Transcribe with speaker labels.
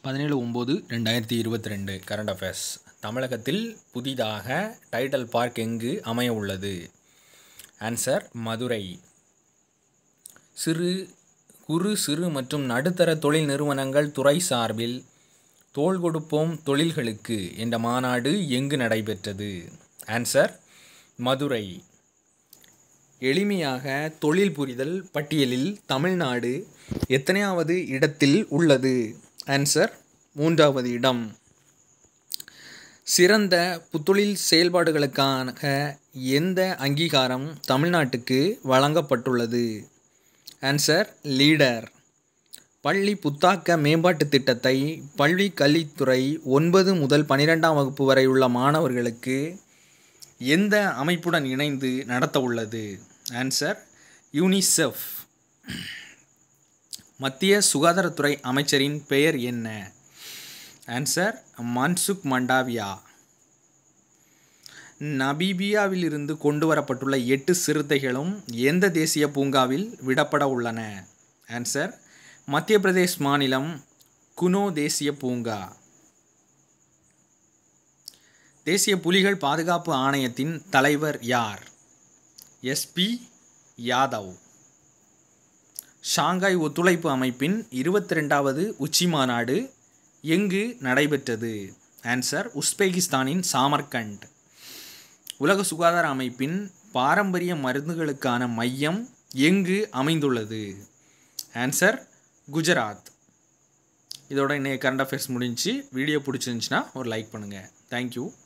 Speaker 1: பதினேழு ஒம்பது ரெண்டாயிரத்தி இருபத்தி ரெண்டு கரண்ட் அஃபேர்ஸ் தமிழகத்தில் புதிதாக டைடல் பார்க் எங்கு அமைய உள்ளது ஆன்சர் மதுரை சிறு குறு சிறு மற்றும் நடுத்தர தொழில் நிறுவனங்கள் துறை சார்பில் தோள் கொடுப்போம் தொழில்களுக்கு என்ற மாநாடு எங்கு நடைபெற்றது ஆன்சர் மதுரை எளிமையாக தொழில் புரிதல் பட்டியலில் தமிழ்நாடு எத்தனையாவது இடத்தில் உள்ளது ஆன்சர் மூன்றாவது இடம் சிறந்த புத்தொழில் செயல்பாடுகளுக்கான எந்த அங்கீகாரம் தமிழ்நாட்டுக்கு வழங்கப்பட்டுள்ளது ஆன்சர் லீடர் பள்ளி புத்தாக்க மேம்பாட்டு திட்டத்தை பள்ளி கல்வித்துறை ஒன்பது முதல் பன்னிரெண்டாம் வகுப்பு வரை உள்ள மாணவர்களுக்கு எந்த அமைப்புடன் இணைந்து நடத்த உள்ளது ஆன்சர் யூனிசெஃப் மத்திய சுகாதாரத்துறை அமைச்சரின் பெயர் என்ன ஆன்சர் மன்சுக் மண்டாவியா நமீபியாவிலிருந்து கொண்டு வரப்பட்டுள்ள எட்டு சிறுத்தைகளும் எந்த தேசிய பூங்காவில் விடப்பட உள்ளன ஆன்சர் மத்திய பிரதேஷ் மாநிலம் குனோ தேசிய பூங்கா தேசிய புலிகள் பாதுகாப்பு ஆணையத்தின் தலைவர் யார் எஸ்பி யாதவ் ஷாங்காய் ஒத்துழைப்பு அமைப்பின் இருபத்தி ரெண்டாவது உச்சி மாநாடு எங்கு நடைபெற்றது ஆன்சர் உஸ்பெகிஸ்தானின் சாமர்கண்ட் உலக சுகாதார அமைப்பின் பாரம்பரிய மருந்துகளுக்கான மையம் எங்கு அமைந்துள்ளது ஆன்சர் குஜராத் இதோட இன்னைக்கு கரண்ட் அஃபேர்ஸ் முடிஞ்சு வீடியோ பிடிச்சிருந்துச்சுன்னா ஒரு லைக் பண்ணுங்கள் தேங்க்யூ